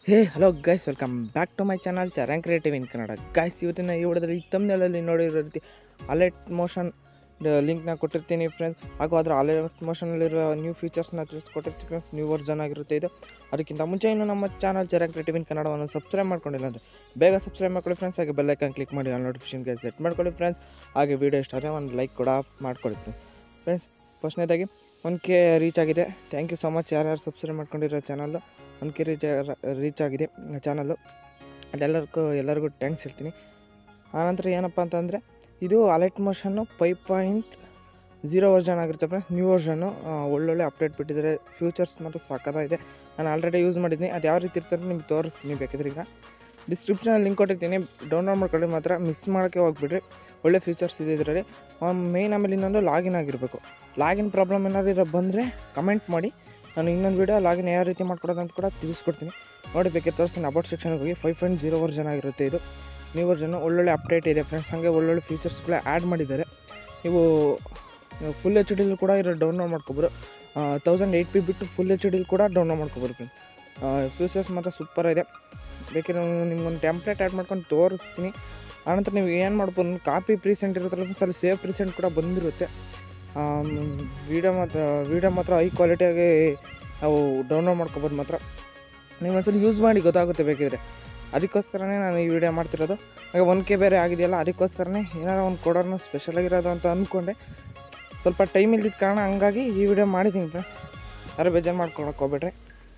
hey hello guys welcome back to my channel Charang creative in Kannada guys ಇವತ್ತಿನ ಈ ವಿಡಿಯೋದಲ್ಲಿ ಈ ತಮ್ಮನೇಳಲ್ಲಿ ನೋಡಿರೋ ರೀತಿ ಅಲರ್ಟ್ ಮೋಷನ್ ಲಿಂಕ್ನ ಕೊಟ್ಟಿರ್ತೀನಿ ಫ್ರೆಂಡ್ಸ್ ಹಾಗೂ ಅದರ ಅಲರ್ಟ್ ಮೋಷನಲ್ಲಿರೋ ನ್ಯೂ ಫೀಚರ್ಸ್ನ ತಿಳಿಸ್ಕೊಟ್ಟಿರ್ತೀನಿ ಫ್ರೆಂಡ್ಸ್ ನ್ಯೂ ವರ್ಷನ್ ಆಗಿರುತ್ತೆ ಇದು ಅದಕ್ಕಿಂತ ಮುಂಚೆ ಇನ್ನು ನಮ್ಮ ಚಾನಲ್ ಚರಂಗ್ ಕ್ರಿಯೇಟಿವ್ ಇನ್ ಕನ್ನಡವನ್ನು ಸಬ್ಸ್ಕ್ರೈಬ್ ಮಾಡ್ಕೊಂಡಿಲ್ಲ ಅಂದರೆ ಬೇಗ ಸಬ್ಸ್ಕ್ರೈಬ್ ಮಾಡ್ಕೊಳ್ಳಿ ಫ್ರೆಂಡ್ಸ್ ಹಾಗೆ ಬೆಲ್ಲೈಕನ್ ಕ್ಲಿಕ್ ಮಾಡಿ ಆ ನೋಟಿಫಿಕೇಷನ್ಗೆ ಸೆಟ್ ಮಾಡ್ಕೊಳ್ಳಿ ಫ್ರೆಂಡ್ಸ್ ಹಾಗೆ ವೀಡಿಯೋ ಇಷ್ಟ ಆದರೆ ಒಂದು ಲೈಕ್ ಕೂಡ ಮಾಡ್ಕೊಳ್ಳಿ ಫ್ರೆಂಡ್ಸ್ ಫ್ರೆಂಡ್ಸ್ ಫಸ್ಟ್ನೇದಾಗಿ ಒನ್ ಕೆ ರೀಚ್ ಆಗಿದೆ ಥ್ಯಾಂಕ್ ಯು ಸೊ ಮಚ್ ಯಾರ್ಯಾರು ಸಬ್ಸ್ಕ್ರೈಬ್ ಮಾಡ್ಕೊಂಡಿರೋ channel one K reach reach ಆಗಿದೆ ಚಾನಲ್ಲು ಅದೆಲ್ಲರಿಗೂ ಎಲ್ಲರಿಗೂ ಥ್ಯಾಂಕ್ಸ್ ಹೇಳ್ತೀನಿ ಆನಂತರ ಏನಪ್ಪ ಅಂತಂದರೆ ಇದು ಅಲರ್ಟ್ ಮೋಷನ್ನು ಫೈವ್ ಪಾಯಿಂಟ್ ಝೀರೋ ವರ್ಷನ್ ಆಗಿರುತ್ತೆ ಫ್ರೆಂಡ್ಸ್ ನ್ಯೂ ವರ್ಷನ್ನು ಒಳ್ಳೊಳ್ಳೆ ಅಪ್ಡೇಟ್ ಬಿಟ್ಟಿದ್ದಾರೆ ಫ್ಯೂಚರ್ಸ್ ಮಾತ್ರ ಸಕ್ಕತ್ತಾಗಿದೆ ನಾನು ಆಲ್ರೆಡಿ ಯೂಸ್ ಮಾಡಿದ್ದೀನಿ ಅದು ಯಾವ ರೀತಿ ಇರ್ತದೆ ನಿಮ್ಗೆ ತೋರಿಸ್ತೀನಿ ಬೇಕಿದ್ರೆ ಈಗ ಡಿಸ್ಕ್ರಿಪ್ಷನಲ್ಲಿ ಲಿಂಕ್ ಕೊಟ್ಟಿರ್ತೀನಿ ಡೌನ್ಲೋಡ್ ಮಾಡ್ಕೊಳ್ಳಿ ಮಾತ್ರ ಮಿಸ್ ಮಾಡೋಕ್ಕೆ ಹೋಗ್ಬಿಡ್ರಿ ಒಳ್ಳೆ ಫೀಚರ್ಸ್ ಇದೆ ಇದರಲ್ಲಿ ಮೇಯ್ನ್ ಆಮೇಲೆ ಇನ್ನೊಂದು ಲಾಗಿನ್ ಆಗಿರಬೇಕು ಲಾಗಿನ್ ಪ್ರಾಬ್ಲಮ್ ಏನಾದ್ರು ಇರೋ ಬಂದರೆ ಕಮೆಂಟ್ ಮಾಡಿ ನಾನು ಇನ್ನೊಂದು ವೀಡಿಯೋ ಲಾಗಿನ್ ಯಾವ ರೀತಿ ಮಾಡ್ಕೊಡೋದು ಅಂತ ಕೂಡ ತಿಳಿಸ್ಕೊಡ್ತೀನಿ ನೋಡಿ ಬೇಕಿದ್ರೆ ತೋರಿಸ್ತೀನಿ ಅಬೌಟ್ ಸೆಕ್ಷನ್ಗೆ ಹೋಗಿ ಫೈವ್ ಪಾಯಿಂಟ್ ಜೀರೋ ವರ್ಷನ್ ಆಗಿರುತ್ತೆ ಇದು ನ್ಯೂ ವರ್ಷನ್ನು ಒಳ್ಳೊಳ್ಳೆ ಅಪ್ಡೇಟ್ ಇದೆ ಫ್ರೆಂಡ್ಸ್ ಹಾಗೆ ಒಳ್ಳೊಳ್ಳೆ ಫೀಚರ್ಸ್ಗಳ ಆ್ಯಡ್ ಮಾಡಿದ್ದಾರೆ ನೀವು ಫುಲ್ ಎಚ್ ಡಿಲಿ ಕೂಡ ಇರೋ ಡೌನ್ಲೋಡ್ ಮಾಡ್ಕೊಬೋದು ತೌಸಂಡ್ ಏಯ್ಟ್ ಪಿ ಬಿಟ್ಟು ಫುಲ್ ಎಚ್ ಡಿಲಿ ಕೂಡ ಡೌನ್ಲೋಡ್ ಮಾಡ್ಕೊಬೋದು ಫ್ರೆಂಡ್ಸ್ ಫ್ಯೂಚರ್ಸ್ ಮಾತ್ರ ಸೂಪರ್ ಇದೆ ಬೇಕಿದ್ರೆ ನಿಮ್ಗೊಂದು ಟೆಂಪ್ಲೇಟ್ ಆ್ಯಡ್ ಮಾಡ್ಕೊಂಡು ತೋರಿಸ್ತೀನಿ ಆನಂತರ ನೀವು ಏನು ಮಾಡ್ಬೋದು ಕಾಪಿ ಪ್ರೀಸೆಂಟ್ ಇರುತ್ತಲ್ಲ ಫ್ರೆಂಡ್ಸ್ ಅಲ್ಲಿ ಸೇವ್ ಪ್ರೀಸೆಂಟ್ ಕೂಡ ಬಂದಿರುತ್ತೆ ವೀಡಿಯೋ ಮಾತ್ರ ವೀಡಿಯೋ ಮಾತ್ರ ಹೈ ಕ್ವಾಲಿಟಿಯಾಗಿ ನಾವು ಡೌನ್ಲೋಡ್ ಮಾಡ್ಕೊಬೋದು ಮಾತ್ರ ನೀವು ಒಂದ್ಸಲ ಯೂಸ್ ಮಾಡಿ ಗೊತ್ತಾಗುತ್ತೆ ಬೇಕಿದ್ರೆ ಅದಕ್ಕೋಸ್ಕರನೇ ನಾನು ಈ ವಿಡಿಯೋ ಮಾಡ್ತಿರೋದು ಹಾಗೆ ಒನ್ ಕೆ ಬೇರೆ ಆಗಿದೆಯಲ್ಲ ಅದಕ್ಕೋಸ್ಕರನೇ ಏನಾರು ಒಂದು ಕೊಡೋಣ ಸ್ಪೆಷಲ್ ಆಗಿರೋದು ಅಂತ ಅಂದ್ಕೊಂಡೆ ಸ್ವಲ್ಪ ಟೈಮ್ ಇಲ್ದಿದ್ದ ಕಾರಣ ಹಂಗಾಗಿ ಈ ವಿಡಿಯೋ ಮಾಡಿದ್ದೀನಿ ಫ್ರೆಂಡ್ಸ್ ಯಾರು ಬೇಜಾರು ಮಾಡ್ಕೊಳಕ್ಕೆ ಹೋಗ್ಬೇಡ್ರಿ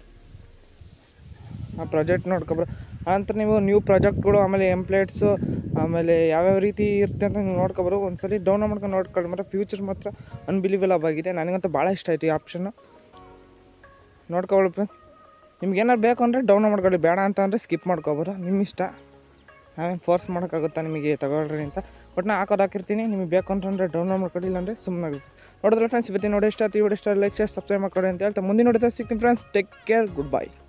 ಆ ಪ್ರಾಜೆಕ್ಟ್ ನೋಡ್ಕೊಬ್ರು ಆನಂತರ ನೀವು ನ್ಯೂ ಪ್ರಾಜೆಕ್ಟ್ಗಳು ಆಮೇಲೆ ಎಂಪ್ಲೇಟ್ಸು ಆಮೇಲೆ ಯಾವ್ಯಾವ ರೀತಿ ಇರುತ್ತೆ ಅಂತ ನೀವು ನೋಡ್ಕೊಬರು ಒಂದ್ಸಲಿ ಡೌನ್ಲೋಡ್ ಮಾಡ್ಕೊಂಡು ನೋಡ್ಕೊಳ್ಳಿ ಮಾತ್ರ ಫ್ಯೂಚರ್ ಮಾತ್ರ ಅನ್ಬಿಲಿವಲ್ ಆಗಿದೆ ನನಗಂತೂ ಭಾಳ ಇಷ್ಟ ಆಯಿತು ಈ ಆಪ್ಷನ್ನು ನೋಡ್ಕೊಬೋದು ಫ್ರೆಂಡ್ಸ್ ನಿಮ್ಗೆ ಏನಾರು ಬೇಕು ಅಂದರೆ ಡೌನ್ಲೋಡ್ ಮಾಡ್ಕೊಳ್ಳಿ ಬೇಡ ಅಂತ ಅಂದರೆ ಸ್ಕಿಪ್ ಮಾಡ್ಕೊಬೋದು ನಿಮ್ಮ ಇಷ್ಟ ನಾವೇನು ಫೋರ್ಸ್ ಮಾಡೋಕ್ಕಾಗುತ್ತಾ ನಿಮಗೆ ತಗೊಳ್ರಿ ಅಂತ ಬಟ್ ನಾ ಹಾಕೋದು ಹಾಕಿರ್ತೀನಿ ನಿಮಗೆ ಬೇಕು ಅಂತಂದರೆ ಡೌನ್ಲೋಡ್ ಮಾಡ್ಕೊಳ್ಳಿ ಇಲ್ಲಾಂದರೆ ಸುಮ್ಮನೆ ಆಗುತ್ತೆ ನೋಡಿದ್ರೆ ಫ್ರೆಂಡ್ಸ್ ಇವತ್ತಿನ ನೋಡಿ ಇಷ್ಟ ಈ ವಿಡಿಯೋ ಇಷ್ಟ ಲೈಕ್ ಶೇರ್ ಸಬ್ಸ್ಕ್ರೈಬ್ ಮಾಡ್ಕೊಳ್ಳಿ ಅಂತ ಹೇಳ್ತಾ ಮುಂದಿನ ನೋಡಿದ್ರೆ ಸಿಗ್ತೀನಿ friends take care good by